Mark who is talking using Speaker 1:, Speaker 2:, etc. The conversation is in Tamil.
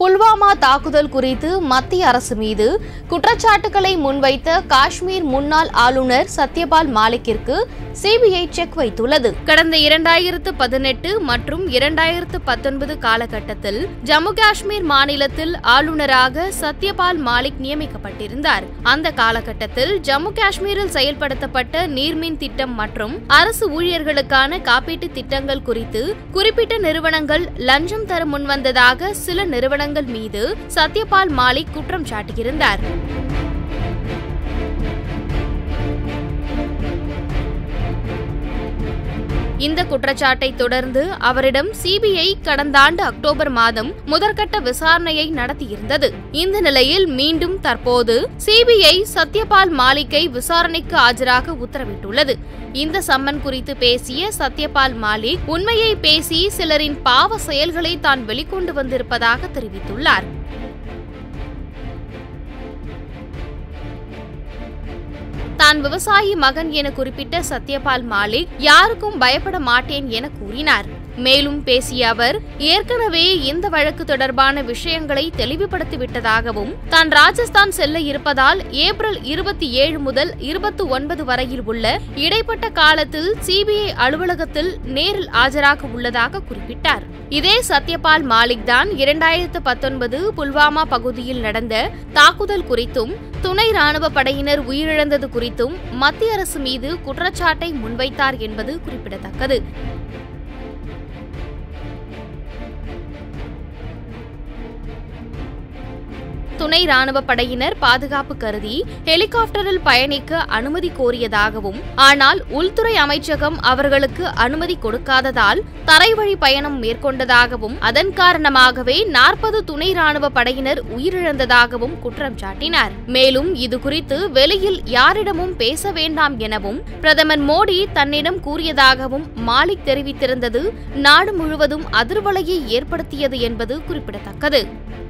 Speaker 1: புல்வாமா தாக்குதல் குறித்து மத்திய அரசு மீது குற்றச்சாட்டுகளை முன்வைத்த காஷ்மீர் முன்னாள் ஆளுநர் சத்யபால் மாலிக்கிற்கு சிபிஐ செக் வைத்துள்ளது கடந்த இரண்டாயிரத்து பதினெட்டு மற்றும் இரண்டாயிரத்து பத்தொன்பது காலகட்டத்தில் ஜம்மு காஷ்மீர் மாநிலத்தில் ஆளுநராக சத்யபால் மாலிக் நியமிக்கப்பட்டிருந்தார் அந்த காலகட்டத்தில் ஜம்மு காஷ்மீரில் செயல்படுத்தப்பட்ட நீர்மின் திட்டம் மற்றும் அரசு ஊழியர்களுக்கான காப்பீட்டு திட்டங்கள் குறித்து குறிப்பிட்ட நிறுவனங்கள் லஞ்சம் தர முன்வந்ததாக சில நிறுவனங்கள் மீது சத்யபால் மாலிக் குற்றம் சாட்டியிருந்தார் இந்த குற்றச்சாட்டை தொடர்ந்து அவரிடம் சிபிஐ கடந்த ஆண்டு அக்டோபர் மாதம் முதற்கட்ட விசாரணையை நடத்தியிருந்தது இந்த நிலையில் மீண்டும் தற்போது சிபிஐ சத்யபால் மாலிக்கை விசாரணைக்கு ஆஜராக உத்தரவிட்டுள்ளது இந்த சம்மன் குறித்து பேசிய சத்யபால் மாலிக் உண்மையை பேசி சிலரின் பாவ செயல்களை தான் வெளிக்கொண்டு வந்திருப்பதாக தெரிவித்துள்ளார் தான் விவசாயி மகன் என குறிப்பிட்ட சத்யபால் மாலிக் யாருக்கும் பயப்பட மாட்டேன் என கூறினார் மேலும் பேசிய அவர் ஏற்கனவே இந்த வழக்கு தொடர்பான விஷயங்களை தெளிவுபடுத்திவிட்டதாகவும் தான் ராஜஸ்தான் செல்ல இருப்பதால் ஏப்ரல் இருபத்தி ஏழு முதல் இருபத்தி ஒன்பது வரையில் உள்ள இடைப்பட்ட காலத்தில் சிபிஐ அலுவலகத்தில் நேரில் ஆஜராக உள்ளதாக குறிப்பிட்டார் இதே சத்யபால் மாலிக் தான் இரண்டாயிரத்து பத்தொன்பது புல்வாமா பகுதியில் நடந்த தாக்குதல் குறித்தும் துணை ராணுவ படையினர் உயிரிழந்தது குறித்தும் மத்திய அரசு மீது குற்றச்சாட்டை முன்வைத்தார் என்பது குறிப்பிடத்தக்கது துணை ராணுவ படையினர் பாதுகாப்பு கருதி ஹெலிகாப்டரில் பயணிக்க அனுமதி கோரியதாகவும் ஆனால் உள்துறை அமைச்சகம் அவர்களுக்கு அனுமதி கொடுக்காததால் தரைவழி பயணம் மேற்கொண்டதாகவும் அதன் காரணமாகவே நாற்பது துணை ராணுவ படையினர் உயிரிழந்ததாகவும் குற்றம் சாட்டினார் மேலும் இது குறித்து வெளியில் யாரிடமும் பேச வேண்டாம் எனவும் பிரதமர் மோடி தன்னிடம் கூறியதாகவும் மாலிக் தெரிவித்திருந்தது நாடு முழுவதும் அதிர்வலையை ஏற்படுத்தியது என்பது குறிப்பிடத்தக்கது